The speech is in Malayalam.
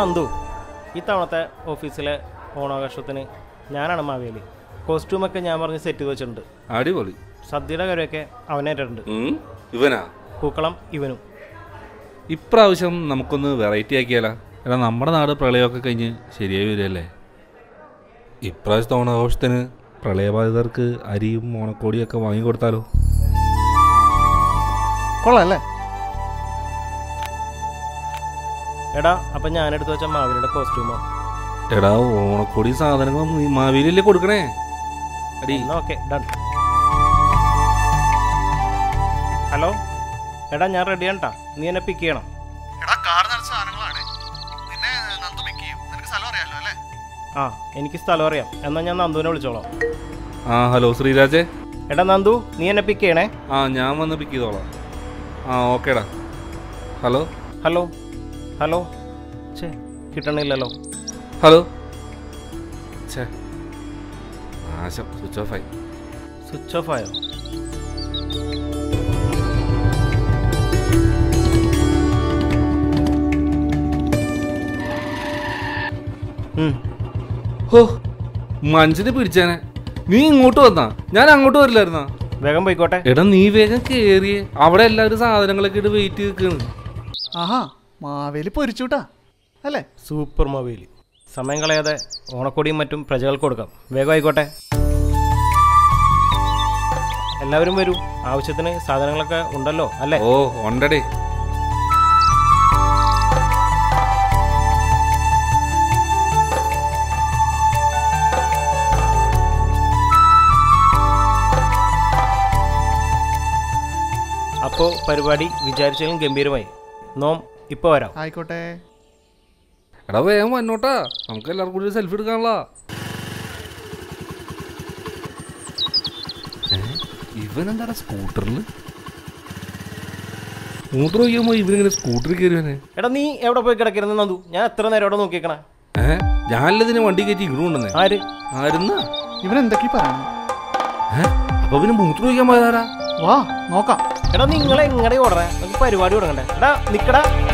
നന്ദു ഈ തവണത്തെ ഓഫീസിലെ ഓണാഘോഷത്തിന് ഞാനാണ് മാവേലി കോസ്റ്റ്യൂമൊക്കെ ഞാൻ പറഞ്ഞ് സെറ്റ് ചെയ്ത് വെച്ചിട്ടുണ്ട് അടിപൊളി സദ്യയുടെ കാര്യമൊക്കെ അവനേറ്റിട്ടുണ്ട് ഉം, ഇവനാ പൂക്കളം ഇവനും ഇപ്രാവശ്യം നമുക്കൊന്ന് വെറൈറ്റി ആക്കിയാലാ എടാ നമ്മുടെ നാട് പ്രളയമൊക്കെ കഴിഞ്ഞ് ശരിയായി വരികയല്ലേ ഇപ്രാവശ്യത്തെ ഓണാഘോഷത്തിന് പ്രളയബാധിതർക്ക് അരിയും ഓണക്കോടിയൊക്കെ വാങ്ങിക്കൊടുത്താലോ കൊള്ളാല്ലേ എടാ അപ്പം ഞാനെടുത്ത് വെച്ച മാവേലിയുടെ കോസ്റ്റ്യൂമോ എടാ ഓണക്കോടി സാധനങ്ങളും നീ മാവേലിയല്ലേ കൊടുക്കണേ അടി എന്നാ ഓക്കെ ഡൺ ഹലോ എടാ ഞാൻ റെഡിയാണ് ട്ടാ നീ എന്നെ പിക്ക് ചെയ്യണം എടാ കാർ നിറച്ച സാധനങ്ങളാണ് നിന്നെ നന്ദു പിക്ക് ചെയ്യും നിനക്ക് സ്ഥലം അറിയാലോ അല്ലേ ആ എനിക്ക് സ്ഥലം അറിയാം എന്നാൽ ഞാൻ നന്ദുവിനെ വിളിച്ചോളാം ആ ഹലോ ശ്രീരാജേ എടാ നന്ദു നീ എന്നെ പിക്ക് ചെയ്യണേ ആ ഞാൻ വന്ന് പിക്ക് ചെയ്തോളാം ആ ഓക്കേടാ ഹലോ ഹലോ ഹലോ ഛേ കിട്ടണില്ലല്ലോ ഹലോ ഛേ നാശം സ്വിച്ച് ഓഫ് ആയി സ്വിച്ച് ഓഫ് ആയോ ഉം. ഹോ മനുഷ്യനെ പിടിച്ചാനെ നീ ഇങ്ങോട്ട് വന്നാ ഞാൻ അങ്ങോട്ട് വരില്ലായിരുന്നാ വേഗം പോയിക്കോട്ടെ എടാ നീ വേഗം കേറിയേ അവിടെ എല്ലാവരും സാധനങ്ങളൊക്കെ ഇട്ട് വെയിറ്റ് ചെയ്ത് നിൽക്കണ് ആഹാ മാവേലി പൊരിച്ചൂട്ടാ അല്ലേ സൂപ്പർ മൊബൈൽ സമയം കളയാതെ ഓണക്കൊടിയും മറ്റും പ്രജകൾക്ക് കൊടുക്കാം വേഗം ആയിക്കോട്ടെ എല്ലാവരും വരൂ ആവശ്യത്തിന് സാധനങ്ങളൊക്കെ ഉണ്ടല്ലോ അല്ലേ ഓ ഉണ്ടടേ അപ്പോൾ പരിപാടി വിചാരിച്ചാലും ഗംഭീരമായി നോം ഇപ്പോൾ വരാം ആയിക്കോട്ടെ എടാ വേഗം വന്നോട്ടാ നമുക്ക് എല്ലാവർക്കും കൂടി സെൽഫി എടുക്കാനുള്ള ഇവനെന്താടാ സ്കൂട്ടറിൽ മൂത്ര ഒഴിക്കുമ്പോ ഇവനിങ്ങനെ സ്കൂട്ടറിൽ കയറിയവനെ എടാ നീ എവിടെ പോയി കിടക്കരുന്ന് നന്ദു ഞാൻ എത്ര നേരം അവിടെ നോക്കിയേക്കണേ ഏഹ് ഞാനല്ലതിനെ വണ്ടി കയറ്റി ഇങ്ങോട്ട് കൊണ്ടുവന്നേ ആര് ആരുന്നാ ഇവൻ എന്തൊക്കെയാ പറയുന്നു ഏഹ് അപ്പൊ പിന്നെ മൂത്രം ഒഴിക്കാൻ പോയതാരാ വാ നോക്കാം എടാ നിങ്ങളെ എങ്ങനെ ഓടണേ നമുക്ക് പരിപാടി തുടങ്ങണ്ടേ എടാ നിക്കടാ